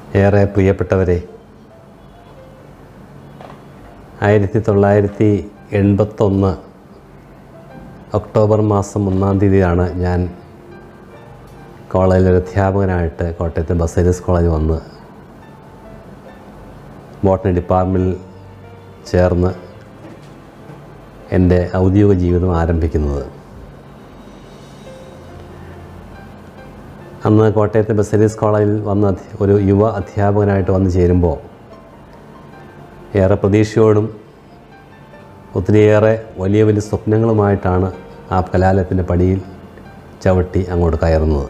ഏറെ പ്രിയപ്പെട്ടവരെ ആയിരത്തി തൊള്ളായിരത്തി എൺപത്തൊന്ന് ഒക്ടോബർ മാസം ഒന്നാം തീയതിയാണ് ഞാൻ കോളേജിലൊരു അധ്യാപകനായിട്ട് കോട്ടയത്തെ ബസേലിയസ് കോളേജ് വന്ന് ബോട്ടണി ഡിപ്പാർട്ട്മെൻറ്റിൽ ചേർന്ന് എൻ്റെ ഔദ്യോഗിക ജീവിതം ആരംഭിക്കുന്നത് അന്ന് കോട്ടയത്തെ ബസേലിയസ് കോളേജിൽ വന്ന അധ്യ- ഒരു യുവ അധ്യാപകനായിട്ട് വന്നു ചേരുമ്പോൾ ഏറെ പ്രതീക്ഷയോടും ഒത്തിരിയേറെ വലിയ വലിയ സ്വപ്നങ്ങളുമായിട്ടാണ് ആ കലാലയത്തിൻ്റെ പടിയിൽ ചവിട്ടി അങ്ങോട്ട് കയറുന്നത്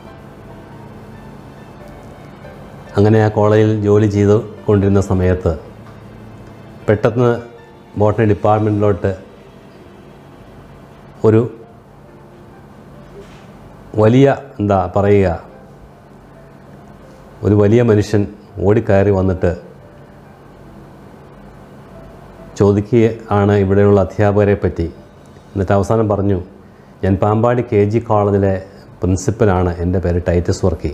അങ്ങനെ ആ കോളേജിൽ ജോലി ചെയ്ത് കൊണ്ടിരുന്ന സമയത്ത് പെട്ടെന്ന് ബോട്ടണി ഡിപ്പാർട്ട്മെൻറ്റിലോട്ട് ഒരു വലിയ എന്താ പറയുക ഒരു വലിയ മനുഷ്യൻ ഓടിക്കയറി വന്നിട്ട് ചോദിക്കുക ആണ് ഇവിടെയുള്ള അധ്യാപകരെ പറ്റി എന്നിട്ട് അവസാനം പറഞ്ഞു ഞാൻ പാമ്പാടി കെ ജി കോളേജിലെ പ്രിൻസിപ്പലാണ് എൻ്റെ പേര് ടൈറ്റസ് വർക്കി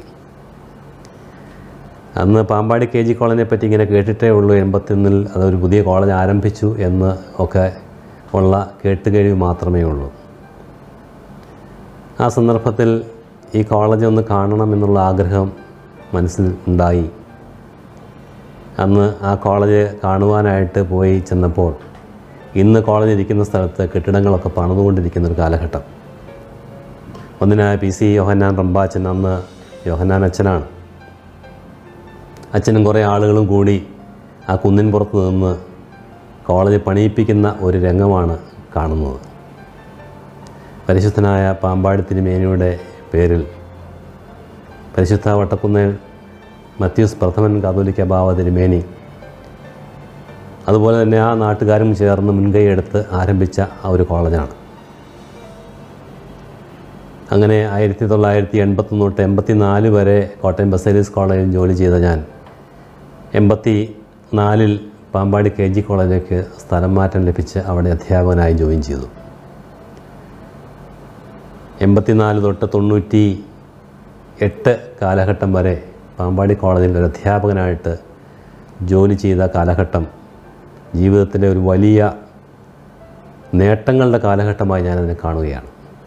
അന്ന് പാമ്പാടി കെ ജി കോളേജിനെ പറ്റി ഇങ്ങനെ കേട്ടിട്ടേ ഉള്ളൂ എൺപത്തൊന്നിൽ അതൊരു പുതിയ കോളേജ് ആരംഭിച്ചു എന്ന് ഒക്കെ ഉള്ള കേട്ടുകേഴ്വി മാത്രമേ ഉള്ളൂ ആ സന്ദർഭത്തിൽ ഈ കോളേജ് ഒന്ന് കാണണമെന്നുള്ള ആഗ്രഹം മനസ്സിൽ ഉണ്ടായി അന്ന് ആ കോളേജ് കാണുവാനായിട്ട് പോയി ചെന്നപ്പോൾ ഇന്ന് കോളേജ് ഇരിക്കുന്ന സ്ഥലത്ത് കെട്ടിടങ്ങളൊക്കെ പണിതുകൊണ്ടിരിക്കുന്ന ഒരു കാലഘട്ടം ഒന്നിനായ പി സി യോഹന്നാൻ റമ്പാച്ചൻ അന്ന് യോഹന്നാൻ അച്ഛനാണ് അച്ഛനും കുറേ ആളുകളും കൂടി ആ കുന്നിൻ പുറത്ത് നിന്ന് കോളേജ് പണിയിപ്പിക്കുന്ന ഒരു രംഗമാണ് കാണുന്നത് പരിശുദ്ധനായ പാമ്പാടി തിരുമേനിയുടെ പേരിൽ പരിശുദ്ധ വട്ടക്കുന്നേൽ മത്യൂസ് പ്രഥമൻ കാതോലിക്ക ബാവ തിരുമേനി അതുപോലെ തന്നെ ആ നാട്ടുകാരും ചേർന്ന് മുൻകൈയെടുത്ത് ആരംഭിച്ച ആ ഒരു കോളേജാണ് അങ്ങനെ ആയിരത്തി തൊള്ളായിരത്തി എൺപത്തൊന്ന് തൊട്ട് എൺപത്തി നാല് വരെ കോട്ടയം ബസേലിയസ് കോളേജിൽ ജോലി ചെയ്ത ഞാൻ എൺപത്തി നാലിൽ പാമ്പാടി കെ ജി കോളേജിലേക്ക് സ്ഥലം മാറ്റം ലഭിച്ച് അവിടെ അധ്യാപകനായി ജോയിൻ ചെയ്തു എൺപത്തിനാല് തൊട്ട് തൊണ്ണൂറ്റി എട്ട് കാലഘട്ടം വരെ പാമ്പാടി കോളേജിൽ ഒരു അധ്യാപകനായിട്ട് ജോലി ചെയ്ത കാലഘട്ടം ജീവിതത്തിലെ ഒരു വലിയ നേട്ടങ്ങളുടെ കാലഘട്ടമായി ഞാനതിനെ കാണുകയാണ്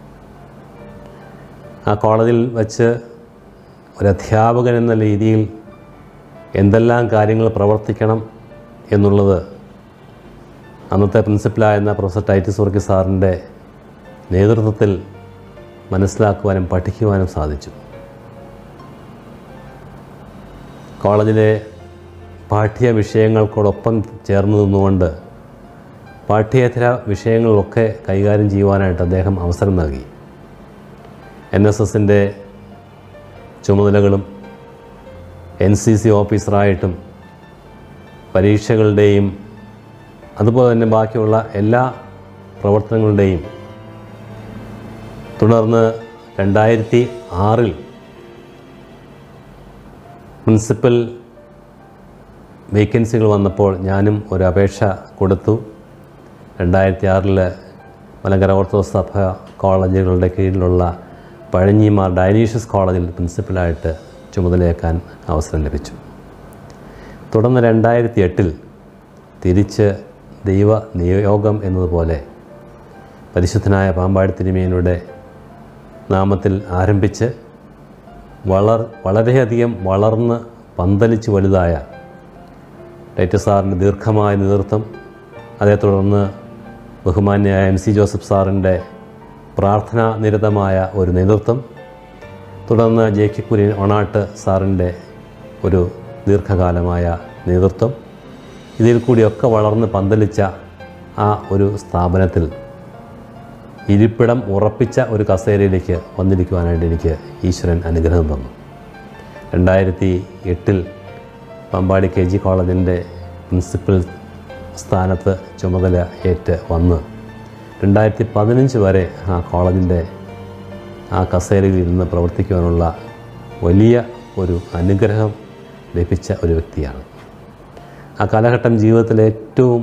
ആ കോളേജിൽ വച്ച് ഒരു അധ്യാപകൻ എന്ന രീതിയിൽ എന്തെല്ലാം കാര്യങ്ങൾ പ്രവർത്തിക്കണം എന്നുള്ളത് അന്നത്തെ പ്രിൻസിപ്പലായിരുന്ന പ്രൊഫസർ ടൈറ്റിസ് വർക്കി സാറിൻ്റെ നേതൃത്വത്തിൽ മനസ്സിലാക്കുവാനും പഠിക്കുവാനും സാധിച്ചു കോളേജിലെ പാഠ്യ വിഷയങ്ങൾക്കോടൊപ്പം ചേർന്ന് നിന്നുകൊണ്ട് പാഠ്യേതര വിഷയങ്ങളൊക്കെ കൈകാര്യം ചെയ്യുവാനായിട്ട് അദ്ദേഹം അവസരം നൽകി എൻ എസ് എസിൻ്റെ ചുമതലകളും എൻ സി സി ഓഫീസറായിട്ടും പരീക്ഷകളുടെയും അതുപോലെ തന്നെ ബാക്കിയുള്ള എല്ലാ പ്രവർത്തനങ്ങളുടെയും തുടർന്ന് രണ്ടായിരത്തി ആറിൽ പ്രിൻസിപ്പൽ വേക്കൻസികൾ വന്നപ്പോൾ ഞാനും ഒരു അപേക്ഷ കൊടുത്തു രണ്ടായിരത്തി ആറിൽ മലങ്കര ഓർത്തഡോക്സ് സഭ കോളേജുകളുടെ കീഴിലുള്ള പഴഞ്ഞിമാർ ഡൈനീഷ്യസ് കോളേജിൽ പ്രിൻസിപ്പലായിട്ട് ചുമതലയേക്കാൻ അവസരം ലഭിച്ചു തുടർന്ന് രണ്ടായിരത്തി എട്ടിൽ തിരിച്ച് ദൈവ നിയോഗം എന്നതുപോലെ പരിശുദ്ധനായ പാമ്പാടി തിരുമേനിയുടെ നാമത്തിൽ ആരംഭിച്ച് വളർ വളരെയധികം വളർന്ന് പന്തലിച്ച് വലുതായ ടൈറ്റസ് സാറിൻ്റെ ദീർഘമായ നേതൃത്വം അതേ തുടർന്ന് ബഹുമാന്യായ എം സി ജോസഫ് സാറിൻ്റെ പ്രാർത്ഥനാ നിരതമായ ഒരു നേതൃത്വം തുടർന്ന് ജെ കെ കുര്യൻ ഒണാട്ട് സാറിൻ്റെ ഒരു ദീർഘകാലമായ നേതൃത്വം ഇതിൽ കൂടിയൊക്കെ വളർന്ന് പന്തലിച്ച ആ ഒരു സ്ഥാപനത്തിൽ ഇരിപ്പിടം ഉറപ്പിച്ച ഒരു കസേരയിലേക്ക് വന്നിരിക്കുവാനായിട്ട് എനിക്ക് ഈശ്വരൻ അനുഗ്രഹം തന്നു രണ്ടായിരത്തി എട്ടിൽ പമ്പാടി കെ ജി കോളേജിൻ്റെ പ്രിൻസിപ്പൽ സ്ഥാനത്ത് ചുമതല ഏറ്റ് വന്ന് രണ്ടായിരത്തി പതിനഞ്ച് വരെ ആ കോളേജിൻ്റെ ആ കസേരയിൽ ഇരുന്ന് പ്രവർത്തിക്കുവാനുള്ള വലിയ ഒരു അനുഗ്രഹം ലഭിച്ച ഒരു വ്യക്തിയാണ് ആ കാലഘട്ടം ജീവിതത്തിലെ ഏറ്റവും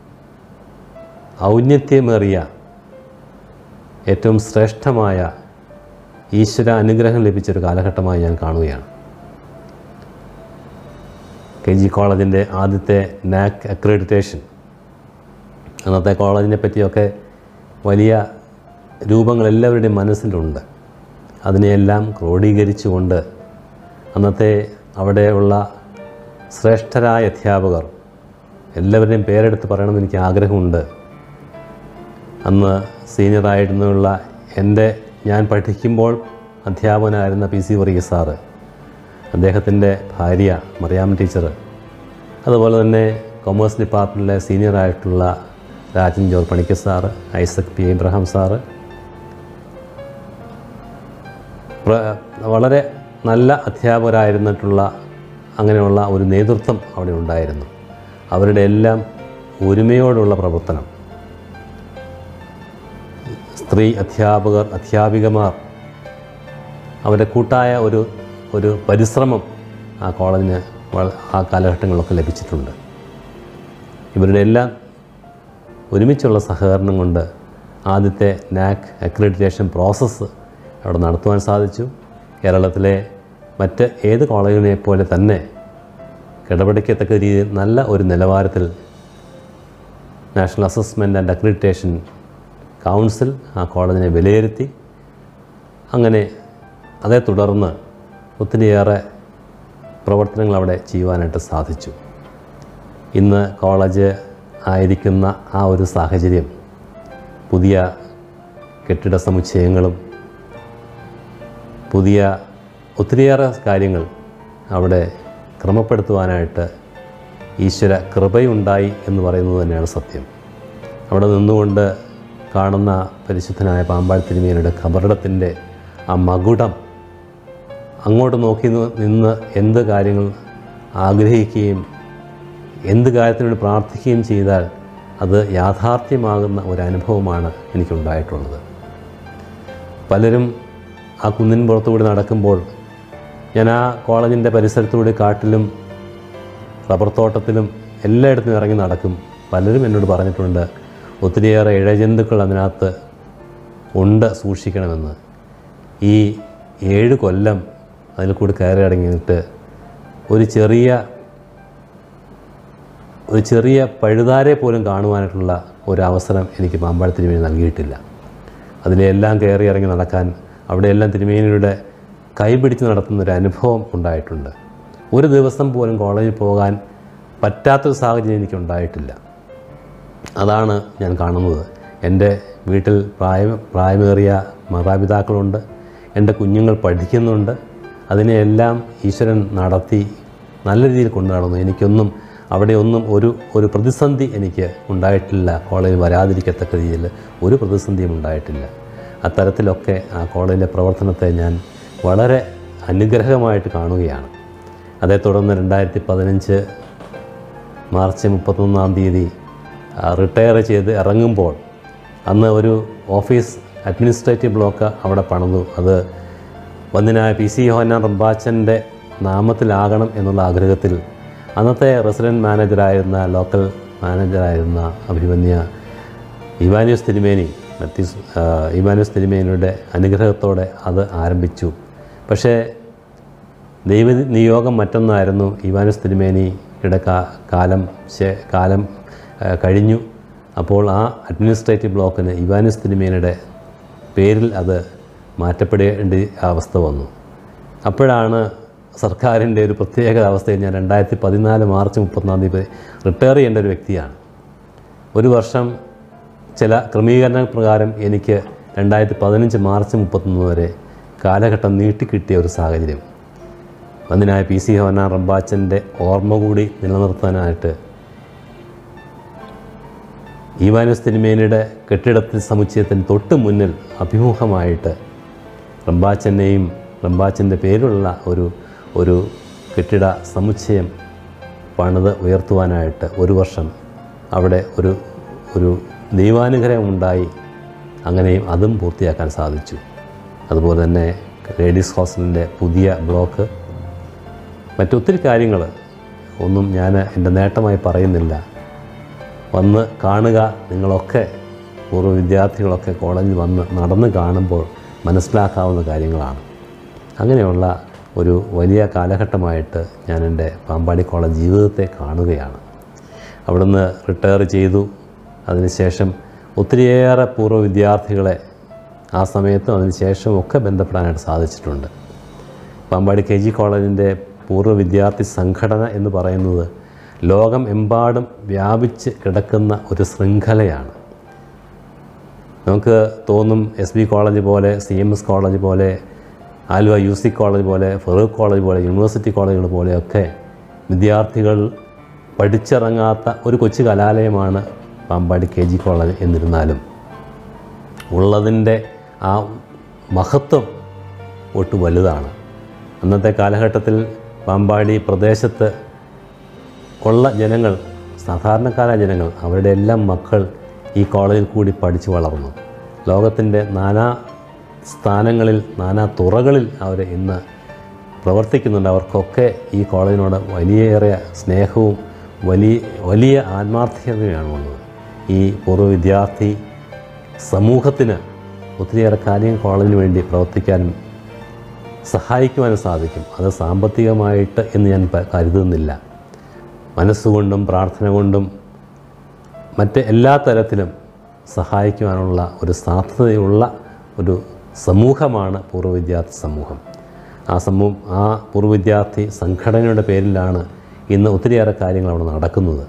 ഔന്നത്യമേറിയ ഏറ്റവും ശ്രേഷ്ഠമായ ഈശ്വര അനുഗ്രഹം ലഭിച്ചൊരു കാലഘട്ടമായി ഞാൻ കാണുകയാണ് കെ ജി കോളേജിൻ്റെ ആദ്യത്തെ നാക് അക്രഡിറ്റേഷൻ അന്നത്തെ കോളേജിനെ പറ്റിയൊക്കെ വലിയ രൂപങ്ങൾ എല്ലാവരുടെയും മനസ്സിലുണ്ട് അതിനെയെല്ലാം ക്രോഡീകരിച്ചുകൊണ്ട് അന്നത്തെ അവിടെയുള്ള ശ്രേഷ്ഠരായ അധ്യാപകർ എല്ലാവരുടെയും പേരെടുത്ത് പറയണമെന്ന് എനിക്ക് ആഗ്രഹമുണ്ട് അന്ന് സീനിയറായിരുന്നുള്ള എൻ്റെ ഞാൻ പഠിക്കുമ്പോൾ അധ്യാപകനായിരുന്ന പി സി വർഗീസ് സാറ് അദ്ദേഹത്തിൻ്റെ ഭാര്യ മറിയാമ്മ ടീച്ചർ അതുപോലെ തന്നെ കൊമേഴ്സ് ഡിപ്പാർട്ട്മെൻറ്റിലെ സീനിയറായിട്ടുള്ള Rajan George Panicker sir Isaac P Abraham sir പ്ര- വളരെ നല്ല അധ്യാപകരായിരുന്നിട്ടുള്ള അങ്ങനെയുള്ള ഒരു നേതൃത്വം അവിടെ ഉണ്ടായിരുന്നു അവരുടെ എല്ലാം ഒരുമയോടുള്ള പ്രവർത്തനം സ്ത്രീ അധ്യാപകർ അധ്യാപികമാർ അവരുടെ കൂട്ടായ ഒരു ഒരു പരിശ്രമം ആ കോളേജിന് വള- ആ കാലഘട്ടങ്ങളിലൊക്കെ ലഭിച്ചിട്ടുണ്ട് ഇവരുടെ എല്ലാം ഒരുമിച്ചുള്ള സഹകരണം കൊണ്ട് ആദ്യത്തെ നാക് അക്രഡിറ്റേഷൻ പ്രോസസ്സ് അവിടെ നടത്തുവാൻ സാധിച്ചു കേരളത്തിലെ മറ്റ് ഏത് കോളേജിനെ പോലെ തന്നെ കിടപിടിക്കത്തക്ക രീതിയിൽ നല്ല ഒരു നിലവാരത്തിൽ national assessment and accreditation council ആ കോളേജിനെ വിലയിരുത്തി അങ്ങനെ അതേ തുടർന്ന് ഒത്തിരിയേറെ പ്രവർത്തനങ്ങൾ അവിടെ ചെയ്യുവാനായിട്ട് സാധിച്ചു ഇന്ന് കോളേജ് ആയിരിക്കുന്ന ആ ഒരു സാഹചര്യം പുതിയ കെട്ടിട സമുച്ചയങ്ങളും പുതിയ ഒത്തിരിയേറെ കാര്യങ്ങൾ അവിടെ ക്രമപ്പെടുത്തുവാനായിട്ട് ഈശ്വര കൃപയുണ്ടായി എന്ന് പറയുന്നത് തന്നെയാണ് സത്യം അവിടെ നിന്നുകൊണ്ട് കാണുന്ന പരിശുദ്ധനായ പാമ്പാടി തിരുമേനിയുടെ ഖബറിടത്തിൻ്റെ ആ മകുടം അങ്ങോട്ട് നോക്കി നി- നിന്ന് എന്ത് കാര്യങ്ങൾ ആഗ്രഹിക്കുകയും എന്ത് കാര്യത്തിനു വേണ്ടി പ്രാർത്ഥിക്കുകയും ചെയ്താൽ അത് യാഥാർത്ഥ്യമാകുന്ന ഒരു അനുഭവമാണ് എനിക്കുണ്ടായിട്ടുള്ളത് പലരും ആ കുന്നിൻ പുറത്തുകൂടി നടക്കുമ്പോൾ ഞാൻ ആ കോളേജിൻ്റെ പരിസരത്തുകൂടി കാട്ടിലും റബ്ബർ തോട്ടത്തിലും എല്ലായിടത്തും ഇറങ്ങി നടക്കും പലരും എന്നോട് പറഞ്ഞിട്ടുണ്ട് ഒത്തിരിയേറെ ഇഴജന്തുക്കൾ അതിനകത്ത് ഉണ്ട് സൂക്ഷിക്കണമെന്ന് ഈ ഏഴ് കൊല്ലം അതിൽ കൂടി കയറി അടങ്ങിയിട്ട് ഒരു ചെറിയ ഒരു ചെറിയ പഴുതാരെ പോലും കാണുവാനായിട്ടുള്ള ഒരു അവസരം എനിക്ക് പാമ്പാടി തിരുമേനി നൽകിയിട്ടില്ല അതിലെല്ലാം കയറി ഇറങ്ങി നടക്കാൻ അവിടെയെല്ലാം തിരുമേനിയുടെ കൈപിടിച്ച് നടത്തുന്ന ഒരു അനുഭവം ഉണ്ടായിട്ടുണ്ട് ഒരു ദിവസം പോലും കോളേജിൽ പോകാൻ പറ്റാത്തൊരു സാഹചര്യം എനിക്കുണ്ടായിട്ടില്ല അതാണ് ഞാൻ കാണുന്നത് എൻ്റെ വീട്ടിൽ പ്രായം പ്രായമേറിയ മാതാപിതാക്കളുണ്ട് എൻ്റെ കുഞ്ഞുങ്ങൾ പഠിക്കുന്നുണ്ട് അതിനെയെല്ലാം ഈശ്വരൻ നടത്തി നല്ല രീതിയിൽ കൊണ്ടു നടന്നു എനിക്കൊന്നും അവിടെ ഒന്നും ഒരു ഒരു പ്രതിസന്ധി എനിക്ക് ഉണ്ടായിട്ടില്ല കോളേജിൽ വരാതിരിക്കത്തക്ക രീതിയിൽ ഒരു പ്രതിസന്ധിയും ഉണ്ടായിട്ടില്ല അത്തരത്തിലൊക്കെ ആ കോളേജിലെ പ്രവർത്തനത്തെ ഞാൻ വളരെ അനുഗ്രഹമായിട്ട് കാണുകയാണ് അതേ തുടർന്ന് രണ്ടായിരത്തി പതിനഞ്ച് മാർച്ച് മുപ്പത്തൊന്നാം തീയതി റിട്ടയർ ചെയ്ത് ഇറങ്ങുമ്പോൾ അന്ന് ഒരു ഓഫീസ് അഡ്മിനിസ്ട്രേറ്റീവ് ബ്ലോക്ക് അവിടെ പണിതു അത് വന്ദിനായ പി സി യോഹന്നാൻ റംബാച്ചൻ്റെ നാമത്തിലാകണം എന്നുള്ള ആഗ്രഹത്തിൽ അന്നത്തെ റെസിഡൻറ്റ് മാനേജറായിരുന്ന ലോക്കൽ മാനേജറായിരുന്ന അഭിമന്യ ഇവാനിയോസ് തിരുമേനി മത്തീസ് ആ, ഇവാനിയോസ് തിരുമേനിയുടെ അനുഗ്രഹത്തോടെ അത് ആരംഭിച്ചു പക്ഷേ ദൈവ നിയോഗം മറ്റൊന്നായിരുന്നു ഇവാനുസ് തിരുമേനിയുടെ കാ- കാലം ശേ- കാലം ആ, കഴിഞ്ഞു അപ്പോൾ ആ അഡ്മിനിസ്ട്രേറ്റീവ് ബ്ലോക്കിന് ഇവാനുസ് തിരുമേനിയുടെ പേരിൽ അത് മാറ്റപ്പെടേണ്ട അവസ്ഥ വന്നു അപ്പോഴാണ് സർക്കാരിൻ്റെ ഒരു പ്രത്യേക അവസ്ഥയിൽ ഞാൻ രണ്ടായിരത്തി പതിനാല് മാർച്ച് മുപ്പത്തൊന്നാം തീയതി റിട്ടയർ ചെയ്യേണ്ട ഒരു വ്യക്തിയാണ് ഒരു വർഷം ചില ക്രമീകരണ പ്രകാരം എനിക്ക് രണ്ടായിരത്തി പതിനഞ്ച് മാർച്ച് മുപ്പത്തൊന്ന് വരെ കാലഘട്ടം നീട്ടിക്കിട്ടിയ ഒരു സാഹചര്യം അതിനായ പി സി ഹോന റംബാച്ചൻ്റെ ഓർമ്മ കൂടി നിലനിർത്താനായിട്ട് ഈവാനുസ് തിരുമേനിയുടെ കെട്ടിടത്തിൽ സമുച്ചയത്തിന് തൊട്ട് മുന്നിൽ അഭിമുഖമായിട്ട് റംബാച്ചനെയും റംബാച്ചൻ്റെ പേരുള്ള ഒരു ഒരു കെട്ടിട സമുച്ചയം പണിത് ഉയർത്തുവാനായിട്ട് ഒരു വർഷം അവിടെ ഒരു ഒരു ദൈവാനുഗ്രഹം ഉണ്ടായി അങ്ങനെയും അതും പൂർത്തിയാക്കാൻ സാധിച്ചു അതുപോലെ തന്നെ ലേഡീസ് ഹോസ്റ്റലിൻ്റെ പുതിയ ബ്ലോക്ക് മറ്റൊത്തിരി കാര്യങ്ങൾ ഒന്നും ഞാൻ എൻ്റെ നേട്ടമായി പറയുന്നില്ല വന്ന് കാണുക നിങ്ങളൊക്കെ പൂർവ്വ വിദ്യാർത്ഥികളൊക്കെ കോളേജിൽ വന്ന് നടന്ന് കാണുമ്പോൾ മനസ്സിലാക്കാവുന്ന കാര്യങ്ങളാണ് അങ്ങനെയുള്ള ഒരു വലിയ കാലഘട്ടമായിട്ട് ഞാൻ എൻ്റെ പാമ്പാടി കോളേജ് ജീവിതത്തെ കാണുകയാണ് അവിടുന്ന് റിട്ടയർ ചെയ്തു അതിനുശേഷം ഒത്തിരിയേറെ പൂർവ്വ വിദ്യാർത്ഥികളെ ആ സമയത്തും അതിനുശേഷവും ഒക്കെ ബന്ധപ്പെടാനായിട്ട് സാധിച്ചിട്ടുണ്ട് പാമ്പാടി കെ ജി കോളേജിൻ്റെ പൂർവ്വ വിദ്യാർത്ഥി സംഘടന എന്ന് പറയുന്നത് ലോകം എമ്പാടും വ്യാപിച്ച് കിടക്കുന്ന ഒരു ശൃംഖലയാണ് നമുക്ക് തോന്നും എസ് ബി കോളേജ് പോലെ സി എം എസ് കോളേജ് പോലെ ആലുവ യു സി കോളേജ് പോലെ ഫറൂഖ് കോളേജ് പോലെ യൂണിവേഴ്സിറ്റി കോളേജുകൾ പോലെയൊക്കെ വിദ്യാർത്ഥികൾ പഠിച്ചിറങ്ങാത്ത ഒരു കൊച്ചു കലാലയമാണ് പാമ്പാടി കെ ജി കോളേജ് എന്നിരുന്നാലും ഉള്ളതിൻ്റെ ആ മഹത്വം ഒട്ട് വലുതാണ് അന്നത്തെ കാലഘട്ടത്തിൽ പാമ്പാടി പ്രദേശത്ത് ഉള്ള ജനങ്ങൾ സാധാരണക്കാരായ ജനങ്ങൾ അവരുടെ എല്ലാം മക്കൾ ഈ കോളേജിൽ കൂടി പഠിച്ചു വളർന്നു ലോകത്തിൻ്റെ നാനാ സ്ഥാനങ്ങളിൽ നാനാ തുറകളിൽ അവർ ഇന്ന് പ്രവർത്തിക്കുന്നുണ്ട് അവർക്കൊക്കെ ഈ കോളേജിനോട് വലിയേറെ സ്നേഹവും വലിയ വലിയ ആത്മാർത്ഥതയുമാണുള്ളത് ഈ പൂർവ്വ വിദ്യാർത്ഥി സമൂഹത്തിന് ഒത്തിരിയേറെ കാര്യം കോളേജിന് വേണ്ടി പ്രവർത്തിക്കാനും സഹായിക്കുവാനും സാധിക്കും അത് സാമ്പത്തികമായിട്ട് എന്ന് ഞാൻ പ- കരുതുന്നില്ല മനസ്സുകൊണ്ടും പ്രാർത്ഥന കൊണ്ടും മറ്റ് എല്ലാ തരത്തിലും സഹായിക്കുവാനുള്ള ഒരു സാധ്യതയുള്ള ഒരു സമൂഹമാണ് പൂർവ്വ വിദ്യാർത്ഥി സമൂഹം ആ സമൂഹം ആ പൂർവ്വ വിദ്യാർത്ഥി സംഘടനയുടെ പേരിലാണ് ഇന്ന് ഒത്തിരിയേറെ കാര്യങ്ങൾ അവിടെ നടക്കുന്നത്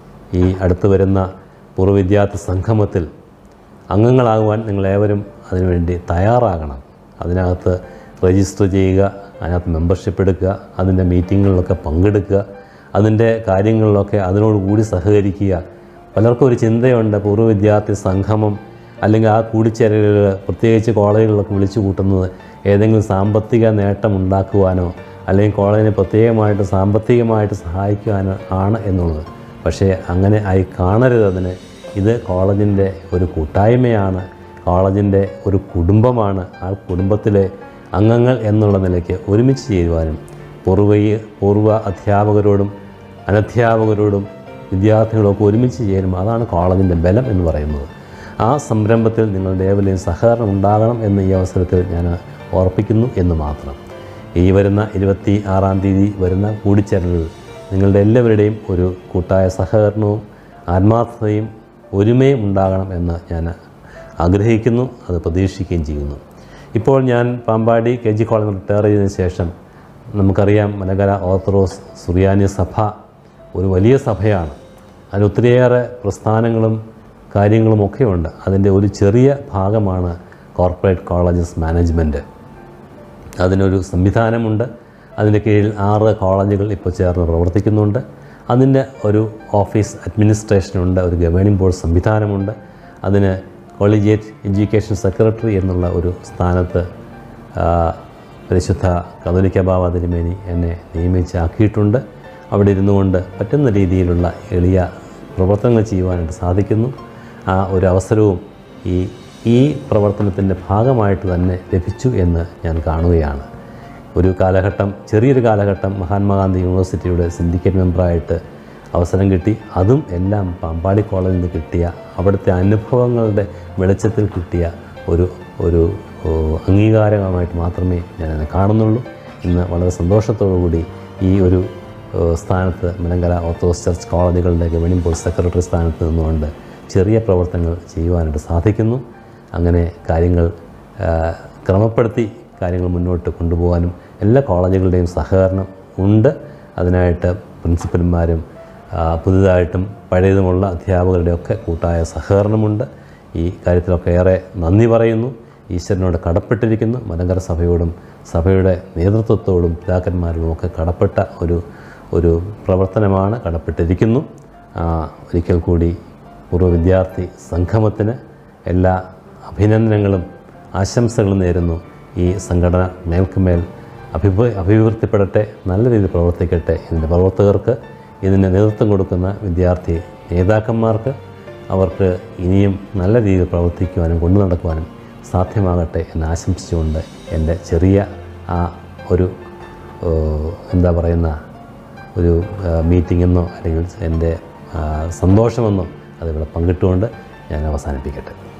ഈ അടുത്ത് വരുന്ന പൂർവ്വ വിദ്യാർത്ഥി സംഗമത്തിൽ അംഗങ്ങളാകുവാൻ നിങ്ങളേവരും അതിനുവേണ്ടി തയ്യാറാകണം അതിനകത്ത് രജിസ്റ്റർ ചെയ്യുക അതിനകത്ത് മെമ്പർഷിപ്പ് എടുക്കുക അതിൻ്റെ മീറ്റിങ്ങുകളിലൊക്കെ പങ്കെടുക്കുക അതിൻ്റെ കാര്യങ്ങളിലൊക്കെ അതിനോടുകൂടി സഹകരിക്കുക പലർക്കും ഒരു ചിന്തയുണ്ട് പൂർവ്വ വിദ്യാർത്ഥി സംഗമം അല്ലെങ്കിൽ ആ കൂടിച്ചേരലുകൾ പ്രത്യേകിച്ച് കോളേജുകളിലൊക്കെ വിളിച്ചു കൂട്ടുന്നത് ഏതെങ്കിലും സാമ്പത്തിക നേട്ടം ഉണ്ടാക്കുവാനോ അല്ലെങ്കിൽ കോളേജിനെ പ്രത്യേകമായിട്ട് സാമ്പത്തികമായിട്ട് സഹായിക്കുവാനോ ആണ് എന്നുള്ളത് പക്ഷേ അങ്ങനെ ആയി കാണരുത് അതിന് ഇത് കോളേജിൻ്റെ ഒരു കൂട്ടായ്മയാണ് കോളേജിൻ്റെ ഒരു കുടുംബമാണ് ആ കുടുംബത്തിലെ അംഗങ്ങൾ എന്നുള്ള നിലയ്ക്ക് ഒരുമിച്ച് ചേരുവാനും പൂർവ്വ പൂർവ്വ അധ്യാപകരോടും അനധ്യാപകരോടും വിദ്യാർത്ഥികളൊക്കെ ഒരുമിച്ച് ചേരും അതാണ് കോളേജിൻ്റെ ബലം എന്ന് പറയുന്നത് ആ സംരംഭത്തിൽ നിങ്ങളുടെ ഏവരെയും സഹകരണം ഉണ്ടാകണം എന്ന് ഈ അവസരത്തിൽ ഞാൻ ഓർപ്പിക്കുന്നു എന്ന് മാത്രം ഈ വരുന്ന ഇരുപത്തി ആറാം തീയതി വരുന്ന കൂടിച്ചേരലുകൾ നിങ്ങളുടെ എല്ലാവരുടെയും ഒരു കൂട്ടായ സഹകരണവും ആത്മാർത്ഥതയും ഒരുമയും ഉണ്ടാകണം എന്ന് ഞാൻ ആഗ്രഹിക്കുന്നു അത് പ്രതീക്ഷിക്കുകയും ചെയ്യുന്നു ഇപ്പോൾ ഞാൻ പാമ്പാടി കെ ജി കോളേജിൽ റിട്ടയർ ചെയ്തതിന് ശേഷം നമുക്കറിയാം മലകര ഓർത്തഡോക്സ് സുറിയാനി സഭ ഒരു വലിയ സഭയാണ് അതിൽ ഒത്തിരിയേറെ പ്രസ്ഥാനങ്ങളും കാര്യങ്ങളുമൊക്കെ ഉണ്ട് അതിൻ്റെ ഒരു ചെറിയ ഭാഗമാണ് കോർപ്പറേറ്റ് കോളേജസ് മാനേജ്മെൻറ്റ് അതിനൊരു സംവിധാനമുണ്ട് അതിൻ്റെ കീഴിൽ ആറ് കോളേജുകൾ ഇപ്പോൾ ചേർന്ന് പ്രവർത്തിക്കുന്നുണ്ട് അതിൻ്റെ ഒരു ഓഫീസ് അഡ്മിനിസ്ട്രേഷനുണ്ട് ഒരു ഗവേണിംഗ് ബോർഡ് സംവിധാനമുണ്ട് അതിന് കോളേജിയേറ്റ് എഡ്യൂക്കേഷൻ സെക്രട്ടറി എന്നുള്ള ഒരു സ്ഥാനത്ത് ആ, പരിശുദ്ധ കത്തോലിക്ക ബാബ തിരുമേനി എന്നെ നിയമിച്ചാക്കിയിട്ടുണ്ട് അവിടെ ഇരുന്നു കൊണ്ട് പറ്റുന്ന രീതിയിലുള്ള എളിയ പ്രവർത്തനങ്ങൾ ചെയ്യുവാനായിട്ട് സാധിക്കുന്നു ആ ഒരു അവസരവും ഈ ഈ പ്രവർത്തനത്തിൻ്റെ ഭാഗമായിട്ട് തന്നെ ലഭിച്ചു എന്ന് ഞാൻ കാണുകയാണ് ഒരു കാലഘട്ടം ചെറിയൊരു കാലഘട്ടം മഹാത്മാഗാന്ധി യൂണിവേഴ്സിറ്റിയുടെ സിൻഡിക്കേറ്റ് മെമ്പറായിട്ട് അവസരം കിട്ടി അതും എല്ലാം പാമ്പാടി കോളേജിൽ നിന്ന് കിട്ടിയ അവിടുത്തെ അനുഭവങ്ങളുടെ വെളിച്ചത്തിൽ കിട്ടിയ ഒരു ഒരു ഓ, അംഗീകാരമായിട്ട് മാത്രമേ ഞാനതിനെ കാണുന്നുള്ളൂ ഇന്ന് വളരെ സന്തോഷത്തോടു കൂടി ഈ ഒരു ഓ, സ്ഥാനത്ത് മലങ്കര ഓർത്തഡോക്സ് ചർച്ച് കോളേജുകളുടെ ഗവേണിംഗ് ബോർഡ് സെക്രട്ടറി സ്ഥാനത്ത് നിന്നുകൊണ്ട് ചെറിയ പ്രവർത്തനങ്ങൾ ചെയ്യുവാനായിട്ട് സാധിക്കുന്നു അങ്ങനെ കാര്യങ്ങൾ ആ, ക്രമപ്പെടുത്തി കാര്യങ്ങൾ മുന്നോട്ട് കൊണ്ടുപോകാനും എല്ലാ കോളേജുകളുടെയും സഹകരണം ഉണ്ട് അതിനായിട്ട് പ്രിൻസിപ്പൽമാരും ആ, പുതുതായിട്ടും പഴയതുമുള്ള അധ്യാപകരുടെയൊക്കെ കൂട്ടായ സഹകരണമുണ്ട് ഈ കാര്യത്തിലൊക്കെ ഏറെ നന്ദി പറയുന്നു ഈശ്വരനോട് കടപ്പെട്ടിരിക്കുന്നു മലങ്കര സഭയോടും സഭയുടെ നേതൃത്വത്തോടും പിതാക്കന്മാരോടും ഒക്കെ കടപ്പെട്ട ഒരു ഒരു പ്രവർത്തനമാണ് കടപ്പെട്ടിരിക്കുന്നു ആ, ഒരിക്കൽ കൂടി പൂർവ്വ വിദ്യാർത്ഥി സംഗമത്തിന് എല്ലാ അഭിനന്ദനങ്ങളും ആശംസകളും നേരുന്നു ഈ സംഘടന മേൽക്കുമേൽ അഭിവ അഭിവൃദ്ധിപ്പെടട്ടെ നല്ല രീതിയിൽ പ്രവർത്തിക്കട്ടെ ഇതിൻ്റെ പ്രവർത്തകർക്ക് ഇതിന് നേതൃത്വം കൊടുക്കുന്ന വിദ്യാർത്ഥി നേതാക്കന്മാർക്ക് അവർക്ക് ഇനിയും നല്ല രീതിയിൽ പ്രവർത്തിക്കുവാനും കൊണ്ടു നടക്കുവാനും സാധ്യമാകട്ടെ എന്ന് ആശംസിച്ചുകൊണ്ട് എൻ്റെ ചെറിയ ആ ഒരു ഓ, എന്താ പറയുന്ന ഒരു മീറ്റിംഗ് എന്നോ അല്ലെങ്കിൽ എൻ്റെ ആ, സന്തോഷമെന്നോ അതിവിടെ പങ്കിട്ടുകൊണ്ട് ഞാൻ അവസാനിപ്പിക്കട്ടെ